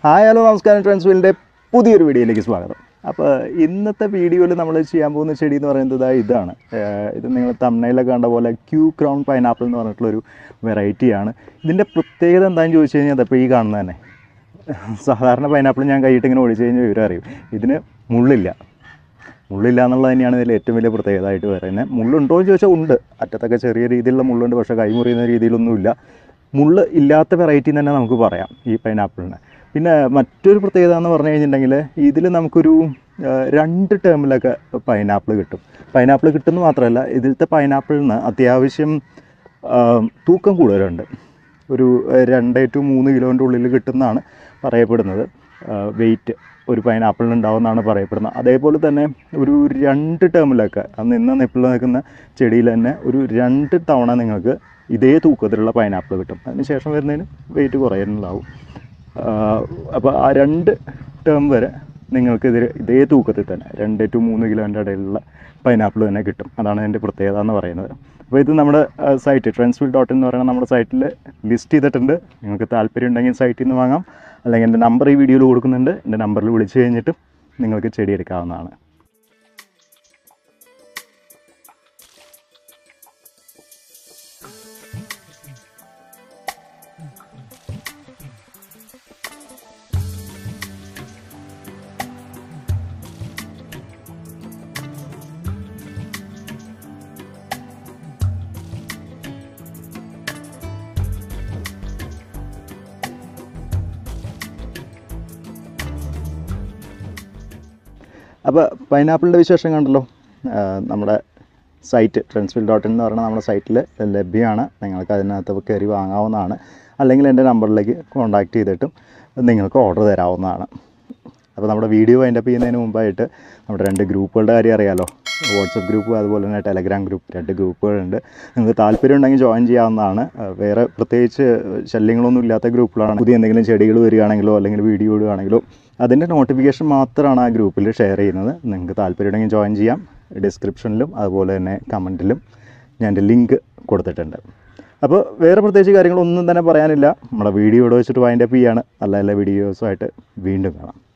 hi hello നമസ്കാരം ട്രാൻസ്ഫീലിൻ്റെ പുതിയൊരു വീഡിയോയിലേക്ക് സ്വാഗതം അപ്പോൾ ഇന്നത്തെ വീഡിയോയിൽ നമ്മൾ ചെയ്യാൻ പോകുന്ന ചെടി എന്ന് പറയുന്നത് ദാ ഇതാണ് ഏഹ് ഇത് നിങ്ങൾ തമ്മനയിലൊക്കെ കണ്ട പോലെ ക്യൂ ക്രൗൺ പൈനാപ്പിൾ എന്ന് പറഞ്ഞിട്ടുള്ളൊരു വെറൈറ്റിയാണ് ഇതിൻ്റെ പ്രത്യേകത എന്താണെന്ന് ചോദിച്ചു കഴിഞ്ഞാൽ അതപ്പോൾ ഈ കാണുന്നത് തന്നെ സാധാരണ പൈനാപ്പിൾ ഞാൻ കൈയിട്ട് ഇങ്ങനെ ഒഴിച്ച് കഴിഞ്ഞാൽ വിവരം അറിയും ഇതിന് മുള്ളില്ല മുള്ളില്ല എന്നുള്ളത് തന്നെയാണ് ഇതിൽ ഏറ്റവും വലിയ പ്രത്യേകതയായിട്ട് പറയുന്നത് മുള്ളുണ്ടോ എന്ന് ചോദിച്ചാൽ ഉണ്ട് അറ്റത്തൊക്കെ ചെറിയ രീതിയിലുള്ള മുള്ളുണ്ട് പക്ഷേ കൈ മുറിയുന്ന രീതിയിലൊന്നുമില്ല മുള്ള് ഇല്ലാത്ത വെറൈറ്റി തന്നെ നമുക്ക് പറയാം ഈ പൈനാപ്പിളിന് പിന്നെ മറ്റൊരു പ്രത്യേകത എന്ന് പറഞ്ഞു കഴിഞ്ഞിട്ടുണ്ടെങ്കിൽ ഇതിൽ നമുക്കൊരു ആ, രണ്ട് ടേമിലൊക്കെ പൈനാപ്പിൾ കിട്ടും പൈനാപ്പിൾ കിട്ടുമെന്ന് മാത്രമല്ല ഇതിലത്തെ പൈനാപ്പിളിന് അത്യാവശ്യം ആ, തൂക്കം കൂടുതലുണ്ട് ഒരു ആ, രണ്ട് ടു മൂന്ന് കിലോൻ്റെ ഉള്ളിൽ കിട്ടുന്നതാണ് പറയപ്പെടുന്നത് വെയിറ്റ് ഒരു പൈനാപ്പിളിന് ഉണ്ടാവുമെന്നാണ് പറയപ്പെടുന്നത് അതേപോലെ തന്നെ ഒരു രണ്ട് ടേമിലൊക്കെ ആ നിന്ന നിപ്പിൾ നിൽക്കുന്ന ചെടിയിൽ തന്നെ ഒരു രണ്ട് തവണ നിങ്ങൾക്ക് ഇതേ തൂക്കത്തിലുള്ള പൈനാപ്പിൾ കിട്ടും അതിന് ശേഷം വരുന്നതിന് വെയിറ്റ് കുറയാനുണ്ടാവും അപ്പോൾ ആ രണ്ട് ടേം വരെ നിങ്ങൾക്ക് ഇതിൽ ഇതേ തൂക്കത്തിൽ തന്നെ രണ്ട് ടു മൂന്ന് കിലോൻ്റെ ഇടയിലുള്ള പൈനാപ്പിൾ തന്നെ കിട്ടും അതാണ് അതിൻ്റെ പ്രത്യേകത എന്ന് പറയുന്നത് അപ്പോൾ ഇത് നമ്മുടെ സൈറ്റ് ട്രാൻസ്ഫിൽ ഡോട്ട് എന്ന് പറയുന്ന നമ്മുടെ സൈറ്റിൽ ലിസ്റ്റ് ചെയ്തിട്ടുണ്ട് നിങ്ങൾക്ക് താല്പര്യം ഉണ്ടെങ്കിൽ സൈറ്റിൽ നിന്ന് വാങ്ങാം അല്ലെങ്കിൽ എൻ്റെ നമ്പർ ഈ വീഡിയോയിൽ കൊടുക്കുന്നുണ്ട് എൻ്റെ നമ്പറിൽ വിളിച്ച് കഴിഞ്ഞിട്ട് നിങ്ങൾക്ക് ചെടി എടുക്കാവുന്നതാണ് അപ്പോൾ പൈനാപ്പിളിൻ്റെ വിശേഷം കണ്ടല്ലോ ആ, നമ്മുടെ സൈറ്റ് ട്രെൻസ്ഫിൽ ഡോട്ട് എന്ന് പറയുന്ന നമ്മുടെ സൈറ്റിൽ ലഭ്യമാണ് നിങ്ങൾക്ക് അതിനകത്ത് കയറി വാങ്ങാവുന്നതാണ് അല്ലെങ്കിൽ എൻ്റെ നമ്പറിലേക്ക് കോൺടാക്റ്റ് ചെയ്തിട്ടും നിങ്ങൾക്ക് ഓർഡർ തരാവുന്നതാണ് അപ്പോൾ നമ്മുടെ വീഡിയോ വൈൻഡപ്പ് ചെയ്യുന്നതിന് മുമ്പായിട്ട് നമ്മുടെ രണ്ട് ഗ്രൂപ്പുകളുടെ കാര്യം അറിയാലോ വാട്സപ്പ് ഗ്രൂപ്പ് അതുപോലെ തന്നെ ടെലഗ്രാം ഗ്രൂപ്പ് രണ്ട് ഗ്രൂപ്പുകളുണ്ട് നിങ്ങൾക്ക് താല്പര്യം ഉണ്ടെങ്കിൽ ജോയിൻ ചെയ്യാവുന്നതാണ് ആ, വേറെ പ്രത്യേകിച്ച് ശല്യങ്ങളൊന്നും ഇല്ലാത്ത ഗ്രൂപ്പിലാണ് പുതിയ എന്തെങ്കിലും ചെടികൾ വരികയാണെങ്കിലോ അല്ലെങ്കിൽ വീഡിയോ ഇടുകയാണെങ്കിലോ അതിൻ്റെ നോട്ടിഫിക്കേഷൻ മാത്രമാണ് ആ ഗ്രൂപ്പിൽ ഷെയർ ചെയ്യുന്നത് നിങ്ങൾക്ക് താല്പര്യം ഉണ്ടെങ്കിൽ ജോയിൻ ചെയ്യാം ഡിസ്ക്രിപ്ഷനിലും അതുപോലെ തന്നെ കമൻറ്റിലും ഞാൻ എൻ്റെ ലിങ്ക് കൊടുത്തിട്ടുണ്ട് അപ്പോൾ വേറെ പ്രത്യേകിച്ച് കാര്യങ്ങളൊന്നും തന്നെ പറയാനില്ല നമ്മുടെ വീഡിയോ ഇവിടെ വെച്ചിട്ട് വൈൻഡപ്പ് ചെയ്യാണ് നല്ല നല്ല വീഡിയോസുമായിട്ട് വീണ്ടും കാണാം